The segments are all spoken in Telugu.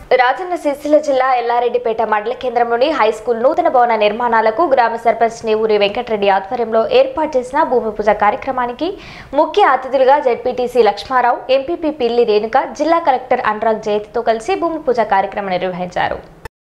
రాజన్న సిరిసిల్ల జిల్లా ఎల్లారెడ్డిపేట మండల కేంద్రంలోని హై స్కూల్ నూతన భవన నిర్మాణాలకు గ్రామ సర్పంచ్ నేవూరి వెంకటరెడ్డి ఆధ్వర్యంలో ఏర్పాటు చేసిన భూమి పూజ కార్యక్రమానికి ముఖ్య అతిథులుగా జెడ్పీటీసీ లక్ష్మారావు ఎంపీపీ పిల్లి రేణుక జిల్లా కలెక్టర్ అనురాగ్ జయతితో కలిసి భూమి పూజ కార్యక్రమం నిర్వహించారు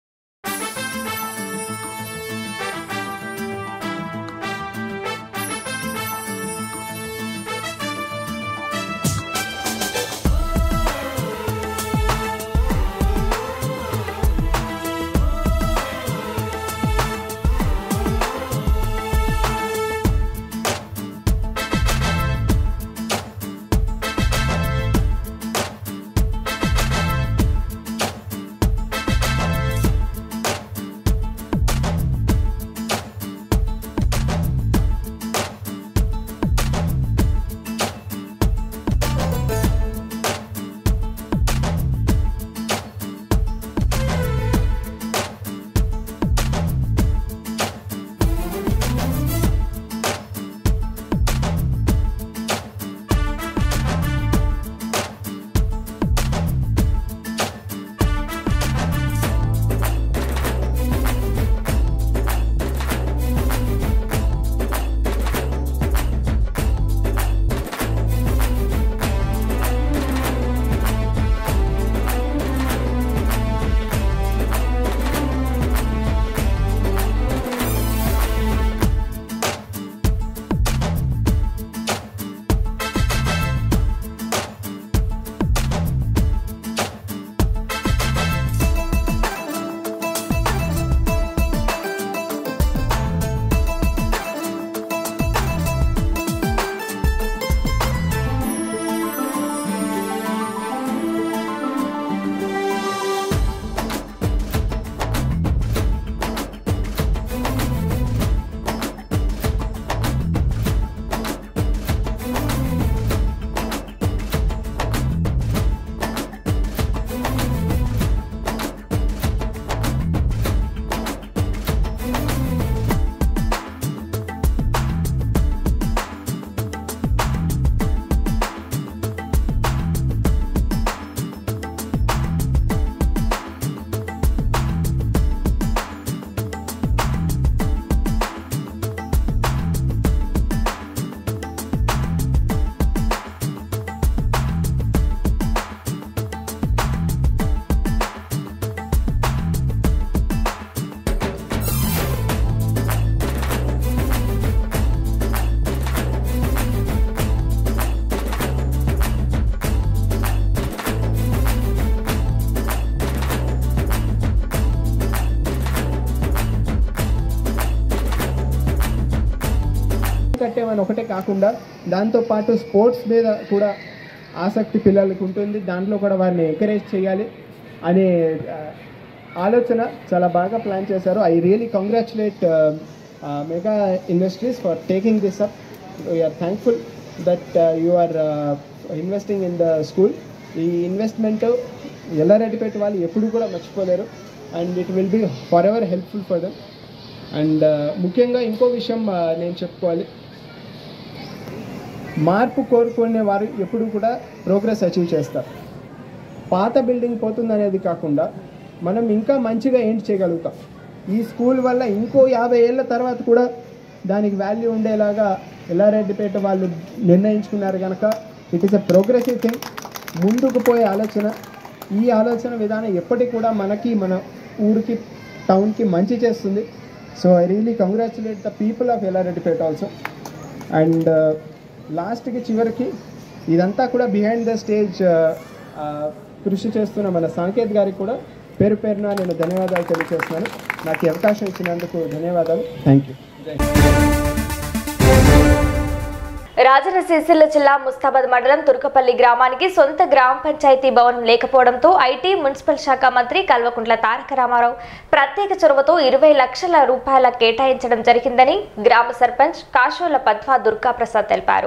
కట్టేమని ఒకటే కాకుండా దాంతోపాటు స్పోర్ట్స్ మీద కూడా ఆసక్తి పిల్లలకు ఉంటుంది దాంట్లో కూడా వారిని ఎంకరేజ్ చేయాలి అనే ఆ, ఆలోచన చాలా బాగా ప్లాన్ చేశారు I really congratulate Mega Industries for taking this up we are thankful that you are investing in the school ఈ ఇన్వెస్ట్మెంట్ ఎల్లారెడ్డిపేట వాళ్ళు ఎప్పుడు కూడా మర్చిపోలేరు and it will be for ever helpful for them and ముఖ్యంగా ఇంకో విషయం ఆ, నేను చెప్పుకోవాలి మార్పు కోరుకునే వారు ఎప్పుడు కూడా ప్రోగ్రెస్ అచీవ్ చేస్తారు పాత బిల్డింగ్ పోతుందనేది కాకుండా మనం ఇంకా మంచిగా ఏంటి చేయగలుగుతాం ఈ స్కూల్ వల్ల ఇంకో యాభై ఏళ్ళ తర్వాత కూడా దానికి వాల్యూ ఉండేలాగా ఎల్లారెడ్డిపేట వాళ్ళు నిర్ణయించుకున్నారు కనుక it is a progressive thing ముందుకు పోయే ఆలోచన ఈ ఆలోచన విధానం ఎప్పటికి కూడా మనకి మన ఊరికి టౌన్కి మంచి చేస్తుంది so I really congratulate the people of Yellareddypet also and లాస్ట్కి చివరికి ఇదంతా కూడా బిహైండ్ ద స్టేజ్ కృషి చేస్తున్న మన సాంకేత్ గారికి కూడా పేరు పేరున నేను ధన్యవాదాలు తెలియజేస్తున్నాను నాకు ఈ అవకాశం ఇచ్చినందుకు ధన్యవాదాలు థ్యాంక్ యూ రాజన్న సిరిసిల్ల జిల్లా ముస్తాబాద్ మండలం తుర్కపల్లి గ్రామానికి సొంత గ్రామ పంచాయతీ భవనం లేకపోవడంతో ఐటీ మున్సిపల్ శాఖ మంత్రి కల్వకుంట్ల తారక రామారావు ప్రత్యేక చొరవతో ఇరవై లక్షల రూపాయల కేటాయించడం జరిగిందని గ్రామ సర్పంచ్ కాశోల పద్మా దుర్గాప్రసాద్ తెలిపారు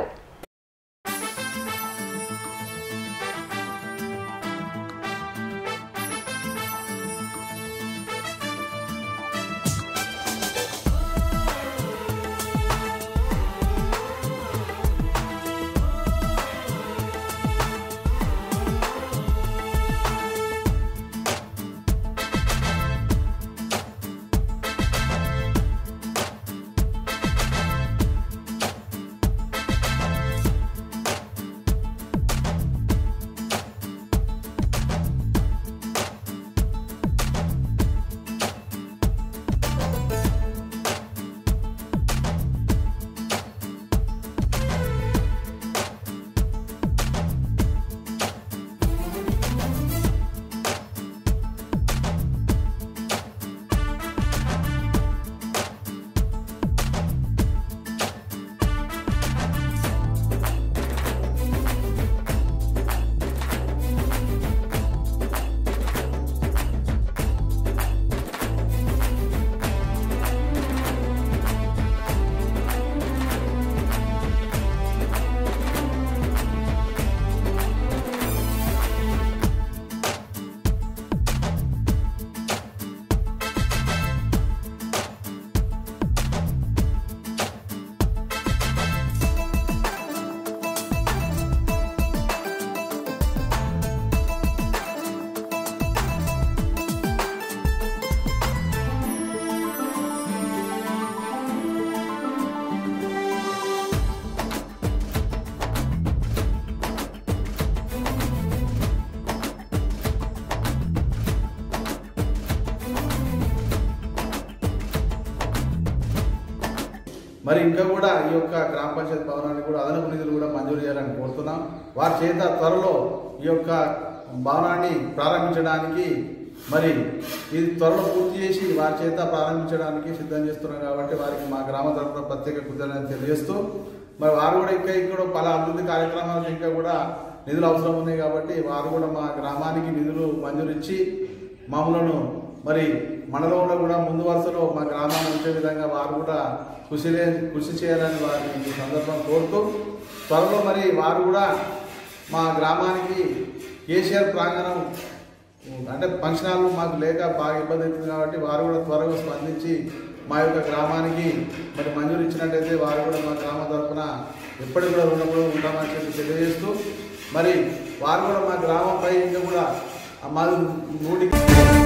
మరి ఇంకా కూడా ఈ యొక్క గ్రామ పంచాయతీ భవనాన్ని కూడా అదనపు నిధులు కూడా మంజూరు చేయాలని కోరుతున్నాం వారి చేత త్వరలో ఈ యొక్క భవనాన్ని ప్రారంభించడానికి మరి ఇది త్వరలో పూర్తి చేసి వారి చేత ప్రారంభించడానికి సిద్ధం చేస్తున్నాం కాబట్టి వారికి మా గ్రామ తరఫున ప్రత్యేక కృతజ్ఞతలు తెలియజేస్తూ మరి వారు కూడా ఇంకా ఇక్కడ పలు అభివృద్ధి కార్యక్రమాలకు ఇంకా కూడా నిధులు అవసరం ఉన్నాయి కాబట్టి వారు కూడా మా గ్రామానికి నిధులు మంజూరు ఇచ్చి మామూలను మరి మండలంలో కూడా ముందు వరుసలో మా గ్రామాన్ని ఉంచే విధంగా వారు కూడా కృషి లే- కృషి చేయాలని వారిని ఈ సందర్భం కోరుతూ త్వరలో మరి వారు కూడా మా గ్రామానికి కేసీఆర్ ప్రాంగణం అంటే ఫంక్షన్ హాల్ మాకు లేక బాగా ఇబ్బంది అవుతుంది కాబట్టి వారు కూడా త్వరగా స్పందించి మా యొక్క గ్రామానికి మరి మంజూరు ఇచ్చినట్టయితే వారు కూడా మా గ్రామ తరఫున ఎప్పటికి కూడా రుణపడి ఉంటామని చెప్పి తెలియజేస్తూ మరి వారు కూడా మా గ్రామంపై ఇంకా కూడా మాది నూటికి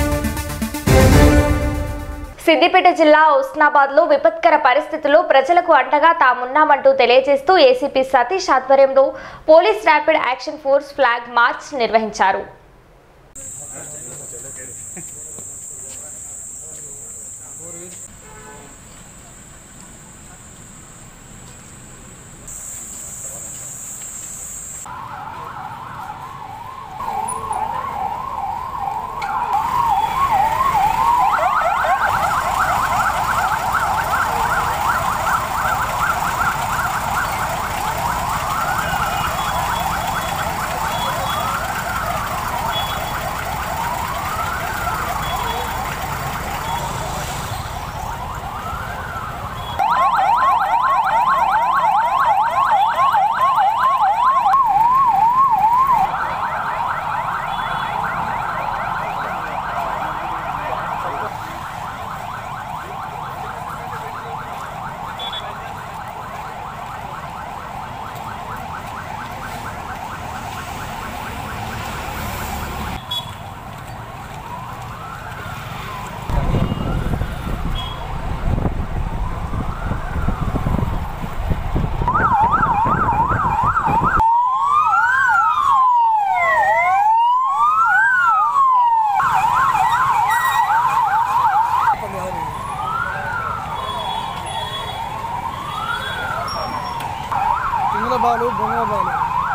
సిద్దిపేట జిల్లా ఉస్నాబాద్ లో విపత్కర పరిస్థితుల్లో ప్రజలకు అండగా తామున్నామంటూ తెలియజేస్తూ ఏసీపీ సతీష్ ఆధ్వర్యంలో police rapid action force flag march నిర్వహించారు పింగళ బాలు బొంగ బాలు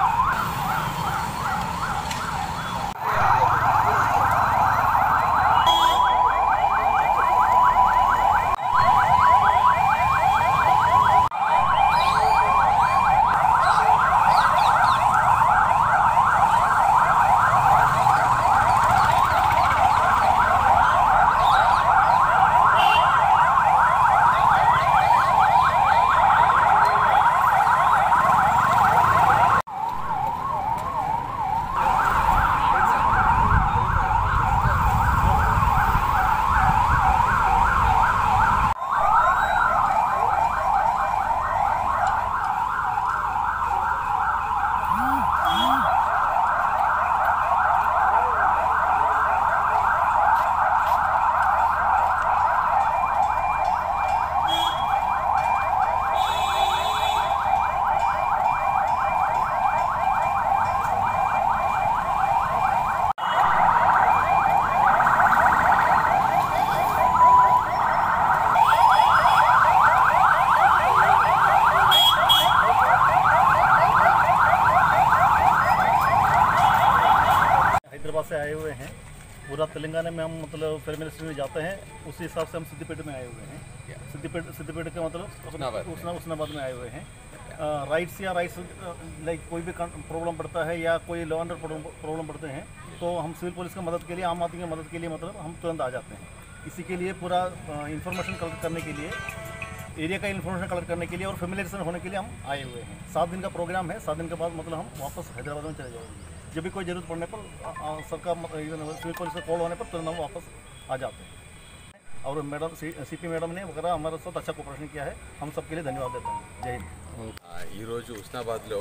हैदराबाद से आए हुए हैं पूरा तेलंगाना में हम मतलब फिल्म मिनिस्ट्री में जाते हैं उसी हिसाब से हम सिद्दीपेट में आए हुए हैं सिद्दीपेट सिद्दीपेट का मतलब उसना उस्नाबाद में आए हुए हैं राइट्स या राइट्स लाइक कोई भी प्रॉब्लम पड़ता है या कोई लॉ एंड प्रॉब्लम पड़ते हैं तो हम सिविल पुलिस की मदद के लिए आम आदमी की मदद के लिए मतलब हम तुरंत आ जाते हैं इसी के लिए पूरा इंफॉर्मेशन कलेक्ट करने के लिए एरिया का इन्फॉर्मेशन कलेक्ट करने के लिए और फेमिलियरेशन होने के लिए हम आए हुए हैं सात दिन का प्रोग्राम है सात दिन के बाद मतलब हम वापस हैदराबाद में चले जाएंगे जब भी कोई ज़रूरत पड़ने पर आ, आ, सरकार मत- इधर सिविल पुलिस का कॉल होने पर तुरंत हम वापस आ जाते हैं और मैडम सी पी मैडम ने वगैरह हमारे साथ अच्छा कोऑपरेशन किया है हम सबके लिए धन्यवाद देते हैं जय हिंद ఆ, ఈరోజు ఉస్నాబాద్లో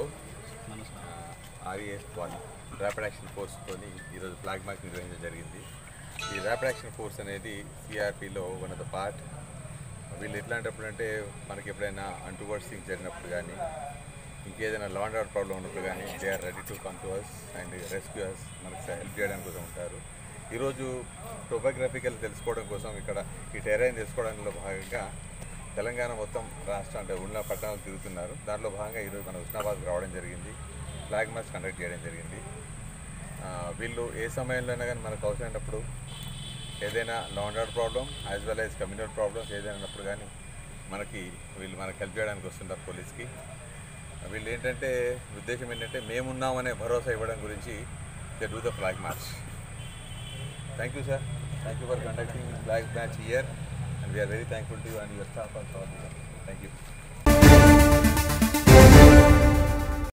ఆర్ఈఎస్ వన్ ర్యాపిడ్ యాక్షన్ ఫోర్స్తోని ఈరోజు ఫ్లాగ్ మార్క్ నిర్వహించడం జరిగింది ఈ ర్యాపిడ్ యాక్షన్ ఫోర్స్ అనేది సిఆర్పిలో వన్ ఆఫ్ ద పార్ట్ వీళ్ళు ఎట్లాంటప్పుడు అంటే మనకి ఎప్పుడైనా అంటువర్డ్స్ థింగ్స్ జరిగినప్పుడు కానీ ఇంకేదైనా లా అండ్ ఆర్డర్ ప్రాబ్లం ఉన్నప్పుడు కానీ they are ready to come to us and rescue us మనకి హెల్ప్ చేయడానికి కోసం ఉంటారు ఈరోజు టోపోగ్రఫికల్ తెలుసుకోవడం కోసం ఇక్కడ ఈ టెరైన్ తెలుసుకోవడంలో భాగంగా తెలంగాణ మొత్తం రాష్ట్రం అంటే ఉన్న పట్టణాలు తిరుగుతున్నారు దాంట్లో భాగంగా ఈరోజు మన హుస్నాబాద్కి రావడం జరిగింది ఫ్లాగ్ మార్చ్ కండక్ట్ చేయడం జరిగింది ఆ, వీళ్ళు ఏ సమయంలోనైనా కానీ మనకు అవసరమైనప్పుడు ఏదైనా law and order problem as well as communal problems ఏదైనా ఉన్నప్పుడు కానీ మనకి వీళ్ళు మనకు హెల్ప్ చేయడానికి వస్తుంటారు పోలీస్కి వీళ్ళు ఏంటంటే ఉద్దేశం ఏంటంటే మేమున్నామనే భరోసా ఇవ్వడం గురించి they do the flag march thank you sir thank you for conducting flag match year and we are very thankful to you and your staff also thank you